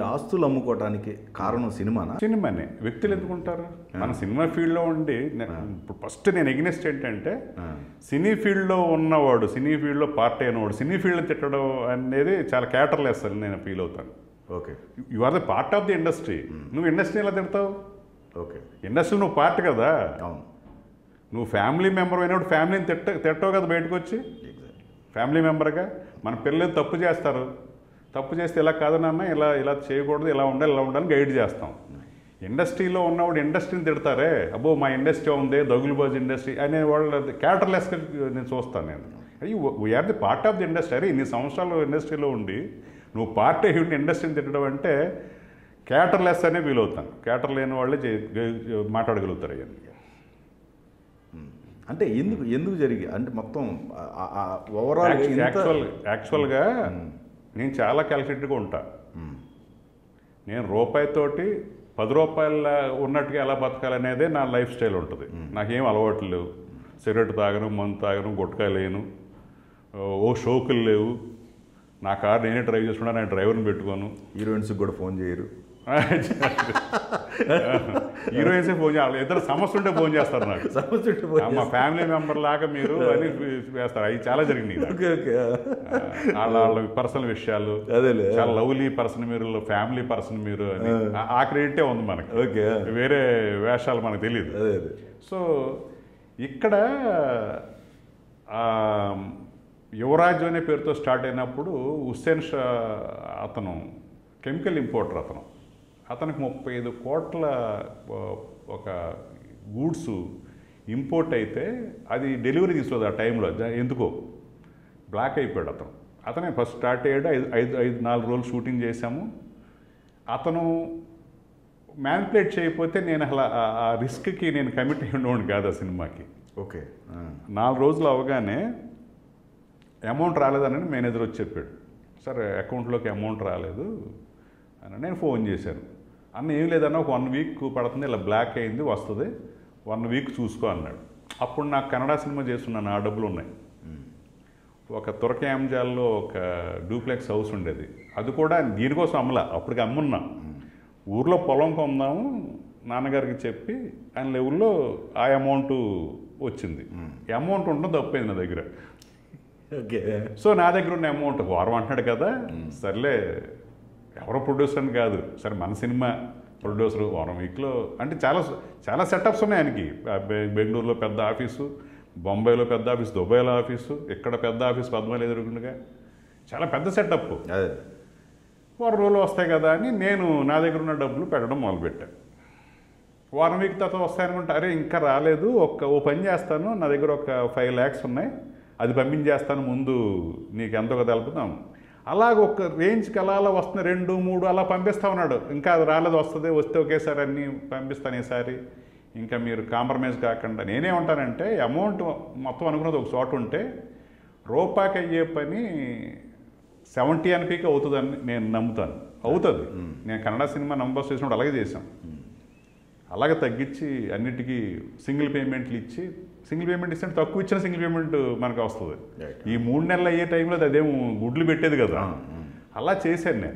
మీరు ఆస్తులు అమ్ముకోవటానికి కారణం సినిమానా సినిమానే వ్యక్తులు ఎందుకుంటారు మన సినిమా ఫీల్డ్లో ఉండి నే- ఇప్పుడు ఫస్ట్ నేను ఎగ్నెస్ట్ ఏంటంటే ఆ. సినీ ఫీల్డ్లో ఉన్నవాడు సినీ ఫీల్డ్లో పార్ట్ అయినవాడు సినీ ఫీల్డ్ తిట్టడం అనేది చాలా క్యాటర్లెస్ అని నేను ఫీల్ అవుతాను okay you are the part of the industry నువ్వు ఇండస్ట్రీ ఎలా తిడతావు ఓకే ఇండస్ట్రీ నువ్వు పార్ట్ కదా అవును నువ్వు ఫ్యామిలీ మెంబర్ అయినప్పుడు ఫ్యామిలీని తిట్ట తిట్టవు కదా బయటకు వచ్చి ఎగ్జాక్ట్ ఫ్యామిలీ మెంబర్గా మన పిల్లలు తప్పు చేస్తారు తప్పు చేస్తే ఇలా కాదు నాన్న ఇలా ఇలా చేయకూడదు ఇలా ఉండాలి ఇలా ఉండాలని గైడ్ చేస్తాం ఇండస్ట్రీలో ఉన్నవాడు ఇండస్ట్రీని తిడతారే అబ్బో మా ఇండస్ట్రీ ఉంది దగులుబాజ్ ఇండస్ట్రీ అనే వాళ్ళ క్యాటర్లెస్గా నేను చూస్తాను నేను అయ్యి we're the part of the industry అరే ఇన్ని సంవత్సరాలు ఇండస్ట్రీలో ఉండి నువ్వు పార్ట్ అయ్యి ఉండి ఇండస్ట్రీని తిట్టడం అంటే క్యాటర్లెస్ అనే ఫీల్ అవుతాను క్యాటర్ లేని వాళ్ళే చే- మాట్లాడగలుగుతారు అవన్నీ అంటే ఎందుకు ఎందుకు జరిగి అంటే మొత్తం ఓవరాల్ యాక్చువల్ యాక్చువల్గా నేను చాలా క్యాల్కులేటెడ్గా ఉంటా నేను రూపాయితోటి పది రూపాయల ఉన్నట్టుగా ఎలా బతకాలనేదే నా లైఫ్ స్టైల్ ఉంటుంది నాకేం అలవాట్లు లేవు సిగరెట్ తాగను మందు తాగను గుట్కా లేను ఓ షోకులు లేవు నా కార్ నేనే డ్రైవ్ చేసుకున్నా నేను డ్రైవర్ని పెట్టుకోను హీరోయిన్స్ కూడా ఫోన్ చేయరు హీరోయిన్స్ ఫోన్ చేయాలి ఇద్దరు సమస్య ఉంటే ఫోన్ చేస్తారు నాకు సమస్య ఉంటే ఫోన్ ఆ, మా ఫ్యామిలీ మెంబర్ లాగా మీరు అని వేస్తారు అవి చాలా జరిగినాయి నాకు. ఓకే ఓకే ఆ, వాళ్ళ వాళ్ళ పర్సనల్ విషయాలు అదేలే చాలా లవ్లీ పర్సన్ మీరు ఫ్యామిలీ పర్సన్ మీరు అని ఆ- ఆ క్రెడిటే ఉంది మనకి ఓకే వేరే వేషాలు మనకు తెలియదు అదే అదే సో ఇక్కడ ఆ, యువరాజు అనే పేరుతో స్టార్ట్ అయినప్పుడు హుస్సేన్ షా అతను కెమికల్ ఇంపోర్టర్ అతను అతనికి ముప్పై ఐదు కోట్ల ఆ, ఒక గూడ్స్ ఇంపోర్ట్ అయితే అది డెలివరీ తీసుకోదు ఆ టైంలో జ- ఎందుకో బ్లాక్ అయిపోయాడు అతను అతనే ఫస్ట్ స్టార్ట్ అయ్యాడు ఐదు ఐదు ఐదు నాలుగు రోజులు షూటింగ్ చేశాము అతను మ్యానిపులేట్ చేయకపోతే నేను అసలు ఆ- ఆ రిస్క్కి నేను కమిట్ అయ్యి ఉండేవాడిని కాదు ఆ సినిమాకి ఓకే ఆ. నాలుగు రోజులు అవగానే అమౌంట్ రాలేదని మేనేజర్ వచ్చి చెప్పాడు సరే అకౌంట్లోకి అమౌంట్ రాలేదు అని నేను ఫోన్ చేశాను అన్న ఏం లేదన్న ఒక వన్ వీక్ పడుతుంది ఇలా బ్లాక్ అయింది వస్తుంది వన్ వీక్ చూసుకో అన్నాడు అప్పుడు నాకు కన్నడ సినిమా చేస్తున్నాను ఆ డబ్బులు ఉన్నాయి ఒక తురకాంజాల్లో ఒక డూప్లెక్స్ హౌస్ ఉండేది అది కూడా దీనికోసం అమ్మలా అప్పటికి అమ్మున్నా ఊర్లో పొలం కొందాము నాన్నగారికి చెప్పి ఆయన లెవెల్లో ఆ అమౌంట్ వచ్చింది ఈ అమౌంట్ ఉండడం తప్పైంది నా దగ్గర ఓకే సో నా దగ్గర ఉన్న అమౌంట్ వారం అంటున్నాడు కదా సర్లే ఎవరో ప్రొడ్యూసర్ అని కాదు సరే మన సినిమా ప్రొడ్యూసర్ వారం వీక్లో అంటే చాలా చాలా సెటప్స్ ఉన్నాయి ఆయనకి ఆ బె- బెంగళూరులో పెద్ద ఆఫీసు బొంబాయిలో పెద్ద ఆఫీస్ దుబాయ్లో ఆఫీసు ఇక్కడ పెద్ద ఆఫీస్ పద్మాలు ఎదురుకుండగా చాలా పెద్ద సెటప్ అదే వారం రోజులు వస్తాయి కదా అని నేను నా దగ్గర ఉన్న డబ్బులు పెట్టడం మొదలుపెట్టాను వారం వీక్ తర్వాత వస్తాయనుకుంటే అరే ఇంకా రాలేదు ఒక్క ఓ పని చేస్తాను నా దగ్గర ఒక ఫైవ్ ల్యాక్స్ ఉన్నాయి అది పంపించేస్తాను ముందు నీకు ఎంతో కదా తెలుపుతాం అలాగ ఒక రేంజ్కి అలా అలా వస్తుంది రెండు మూడు అలా పంపిస్తా ఉన్నాడు ఇంకా అది రాలేదు వస్తుంది వస్తే ఒకేసారి అన్నీ పంపిస్తాను ఈసారి ఇంకా మీరు కాంప్రమైజ్ కాకుండా నేనేమంటానంటే అమౌంట్ మొత్తం అనుకున్నది ఒక చోట ఉంటే రూపాయికి అయ్యే పని సెవెంటీ ఎన్పీకి అవుతుందని నేను నమ్ముతాను అవుతుంది నేను కన్నడ సినిమా నంబర్స్ చేసినప్పుడు అలాగే చేశాం అలాగే తగ్గించి అన్నిటికీ సింగిల్ పేమెంట్లు ఇచ్చి సింగిల్ పేమెంట్ ఇస్తే తక్కువ ఇచ్చిన సింగిల్ పేమెంట్ మనకు వస్తుంది Right. ఈ మూడు నెలలు అయ్యే టైంలో అది అదేం గుడ్లు పెట్టేది కదా అలా చేశాను నేను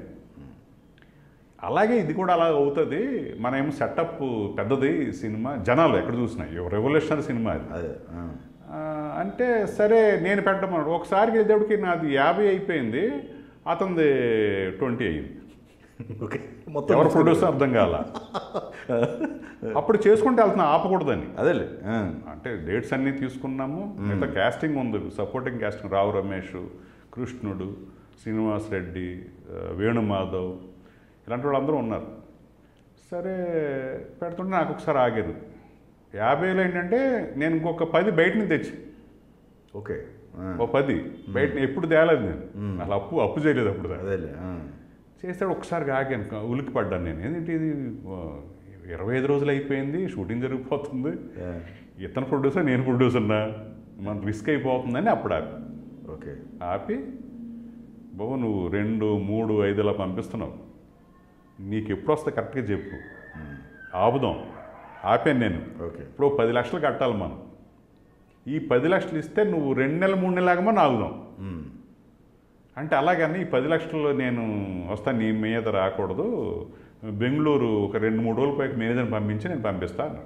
అలాగే ఇది కూడా అలా అవుతుంది మన ఏమో సెటప్ పెద్దది సినిమా జనాలు ఎక్కడ చూసినా రెవల్యూషనరీ సినిమా అది అదే ఆ. ఆ, అంటే సరే నేను పెట్టమన్నాడు ఒకసారికి వెళ్ళేటప్పటికి నాది యాభై అయిపోయింది అతనిది ట్వంటీ అయింది ఓకే మొత్తం ఎవరు ప్రొడ్యూసర్ అర్థం కాల అప్పుడు చేసుకుంటే వెళ్తున్నా ఆపకూడదని అదేలే ఆ. అంటే డేట్స్ అన్నీ తీసుకున్నాము మిగతా క్యాస్టింగ్ ఉంది సపోర్టింగ్ క్యాస్టింగ్ రావు రమేష్ కృష్ణుడు శ్రీనివాస్ రెడ్డి ఆ, వేణుమాధవ్ ఇలాంటి వాళ్ళందరూ ఉన్నారు సరే పెడుతుంటే నాకు ఒకసారి ఆగారు యాభైలో ఏంటంటే నేను ఇంకొక పది బయట నుంచి తెచ్చి ఓకే ఆ. ఓ పది బయట ఎప్పుడు తేలేదు నేను అసలు అప్పు అప్పు చేయలేదు అప్పుడు దాకా. అదేలే ఆ. చేస్తాడు ఒకసారి ఆగాను ఉలికి పడ్డాను నేను ఏంటంటే ఇది ఆ, ఇరవై ఐదు రోజులు అయిపోయింది షూటింగ్ జరిగిపోతుంది ఆ. ఇతను ప్రొడ్యూసర్ నేను ప్రొడ్యూసర్నా మన రిస్క్ అయిపోతుందని అప్పుడు ఆపి ఓకే ఆపి బాబు నువ్వు రెండు మూడు ఐదు ఇలా పంపిస్తున్నావు నీకు ఎప్పుడు వస్తే కరెక్ట్గా చెప్పు ఆపుదాం ఆపాను నేను ఓకే ఇప్పుడు ఓ పది లక్షలు కట్టాలి మనం ఈ పది లక్షలు ఇస్తే నువ్వు రెండు నెలలు మూడు నెలలు ఆగమని ఆగుదాం ఉమ్. అంటే అలాగని ఈ పది లక్షలు నేను వస్తాను నీ మీద రాకూడదు బెంగళూరు ఒక రెండు మూడు రోజుల పైకి మేనేజర్ని పంపించి నేను పంపిస్తాను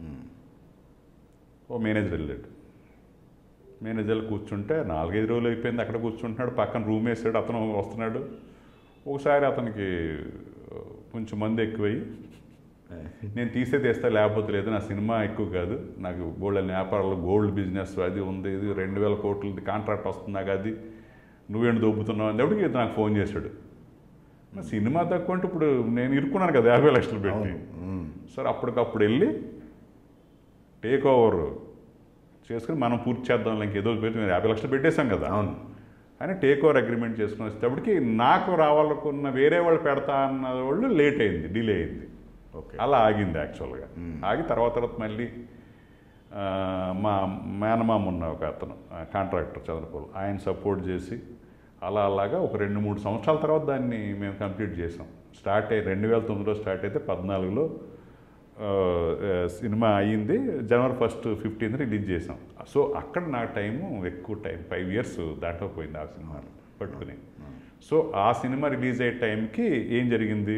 ఓ మేనేజర్ వెళ్ళాడు మేనేజర్ కూర్చుంటే నాలుగైదు రోజులు అయిపోయింది అక్కడ కూర్చుంటున్నాడు పక్కన రూమ్ వేసాడు అతను వస్తున్నాడు ఒకసారి అతనికి ఆ, కొంచెం మంది ఎక్కువయ్యి నేను తీసే తీస్తా లేకపోతే లేదు నా సినిమా ఎక్కువ కాదు నాకు గోల్డ్ వ్యాపారాలు గోల్డ్ బిజినెస్ అది ఉంది ఇది రెండు వేల కోట్లది కాంట్రాక్ట్ వస్తుంది నాకు అది నువ్వేంటి దొబ్బుతున్నావు అనేప్పటికి ఇతను నాకు ఫోన్ చేశాడు నా సినిమా తక్కువ అంటే ఇప్పుడు నేను ఇరుక్కున్నాను కదా యాభై లక్షలు పెట్టి ఉమ్. సరే అప్పటికప్పుడు వెళ్ళి టేక్ ఓవర్ చేసుకుని మనం పూర్తి చేద్దాం ఇంకేదో పెట్టి మేము యాభై లక్షలు పెట్టేశాం కదా అవును అని టేక్ ఓవర్ అగ్రిమెంట్ చేసుకుని వచ్చేటప్పటికి నాకు రావాలనుకున్న వేరే వాళ్ళు పెడతా అన్న వాళ్ళు లేట్ అయింది డిలే అయింది ఓకే అలా ఆగింది యాక్చువల్గా ఆగి తర్వాత తర్వాత మళ్ళీ ఆ, మా మేనమామ ఉన్న ఒక అతను కాంట్రాక్టర్ చంద్రపూర్ ఆయన సపోర్ట్ చేసి అలా అలాగా ఒక రెండు మూడు సంవత్సరాల తర్వాత దాన్ని మేము కంప్లీట్ చేసాం స్టార్ట్ అయ్యి రెండు వేల తొమ్మిదిలో స్టార్ట్ అయితే పద్నాలుగులో ఆ, ఆ, సినిమా అయ్యింది జనవరి ఫస్ట్ ఫిఫ్టీన్త్ రిలీజ్ చేసాం సో అక్కడ నా టైము ఎక్కువ టైం ఫైవ్ ఇయర్స్ దాంట్లో పోయింది ఆ సినిమా పట్టుకుని సో ఆ సినిమా రిలీజ్ అయ్యే టైంకి ఏం జరిగింది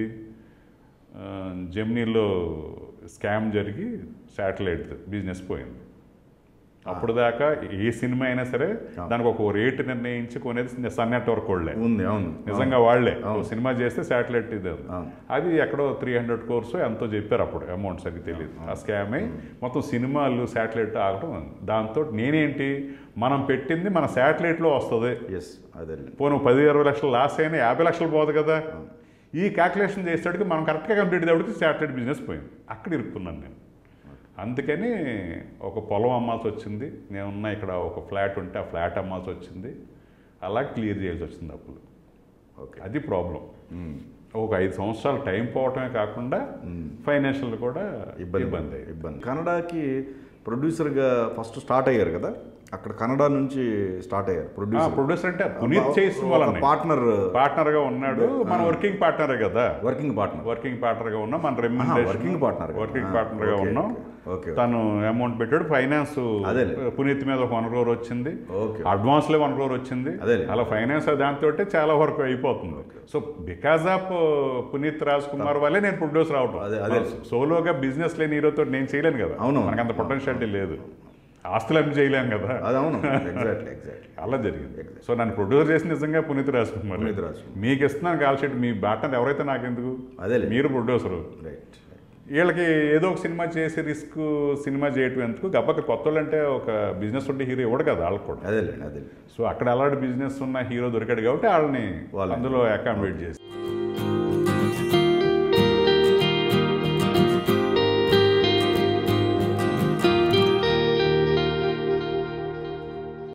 ఆ, జెమినీలో స్కామ్ జరిగి శాటిలైట్ బిజినెస్ పోయింది అప్పుడు దాకా ఏ సినిమా అయినా సరే దానికి ఒక రేటు నిర్ణయించి కొనేది సన్ నెట్వర్క్ వాళ్ళే ఉంది అవును నిజంగా వాళ్ళే ఓ సినిమా చేస్తే శాటిలైట్ ఇది ఉంది. అవును. అది ఎక్కడో త్రీ హండ్రెడ్ కోర్స్ ఎంతో చెప్పారు అప్పుడు అమౌంట్ సరిగ్గా తెలియదు ఆ స్కామ్ అయి మొత్తం సినిమాలు శాటిలైట్ ఆగటం ఉంది. దాంతో నేనేంటి మనం పెట్టింది మన శాటిలైట్లో వస్తుంది ఎస్ అదే పోను పది ఇరవై లక్షలు లాస్ అయినా యాభై లక్షలు పోదు కదా ఈ క్యాల్కులేషన్ చేసేటప్పటికి మనం కరెక్ట్గా కంప్లీట్ అయ్యేటప్పటికి శాటిలైట్ బిజినెస్ పోయింది అక్కడ ఇరుక్కున్నాను నేను అందుకని ఒక పొలం అమ్మాల్సి వచ్చింది నేనున్న ఇక్కడ ఒక ఫ్లాట్ ఉంటే ఆ ఫ్లాట్ అమ్మాల్సి వచ్చింది అలా క్లియర్ చేయాల్సి వచ్చింది అప్పుడు ఓకే అది ప్రాబ్లం ఒక ఐదు సంవత్సరాలు టైం పోవటమే కాకుండా ఫైనాన్షియల్ కూడా ఇబ్బంది ఇబ్బంది అయ్యింది. ఇబ్బంది కన్నడకి ప్రొడ్యూసర్గా ఫస్ట్ స్టార్ట్ అయ్యారు కదా అక్కడ కన్నడ నుంచి స్టార్ట్ అయ్యారు ఆ, ప్రొడ్యూసర్ ప్రొడ్యూసర్ అంటే పునీత్ చేసిన వాళ్ళని పార్ట్నర్ పార్ట్నర్ గా ఉన్నాడు మన వర్కింగ్ పార్ట్నరే కదా వర్కింగ్ పార్ట్నర్ వర్కింగ్ పార్ట్నర్ గా ఉన్నాం మన ఆహా, రెమ్యూనరేషన్ working partner గా. వర్కింగ్ ఆ, పార్ట్నర్ గా ఓకే, ఉన్నాం ఓకే, ఓకే. తను అమౌంట్ పెట్టాడు ఫైనాన్స్ అదేలే. పునీత్ మీద ఒక వన్ క్రోర్ వచ్చింది ఓకే. అడ్వాన్స్ లో వన్ క్రోర్ వచ్చింది అదేలే. అలా ఫైనాన్స్ దాంతో చాలా వరకు అయిపోతుంది so because of Puneeth Raj Kumar వల్లే నేను ప్రొడ్యూసర్ అవటం అదే, అదే. సోలోగా బిజినెస్ లేని హీరోతో నేను చేయలేను కదా అవును. మనకు అంత పొటెన్షియాలిటీ లేదు ఆస్తులు అన్ని చేయలేం కదా అది అవును ఎగ్జాక్ట్లీ ఎగ్జాక్ట్లీ అలా జరిగింది సో నన్ను ప్రొడ్యూసర్ చేసి నిజంగా పునీత్ రాజ్ కుమార్ పునీత్ రాజ్ కుమార్. మీకు ఇస్తున్నాను కాల్ షీట్ మీ బాటన్ ఎవరైతే నాకెందుకు అదేలే. మీరు ప్రొడ్యూసరు రైట్ వీళ్ళకి ఏదో ఒక సినిమా చేసి రిస్క్ సినిమా చేయటం ఎందుకు గబ్బకి కొత్త వాళ్ళు అంటే ఒక బిజినెస్ ఉంటే హీరో ఇవ్వడు కదా వాళ్ళకి కూడా అదేలేండి అదే సో అక్కడ అలాంటి బిజినెస్ ఉన్న హీరో దొరికాడు కాబట్టి వాళ్ళని వాళ్ళని. అందులో అకామిడేట్ చేసి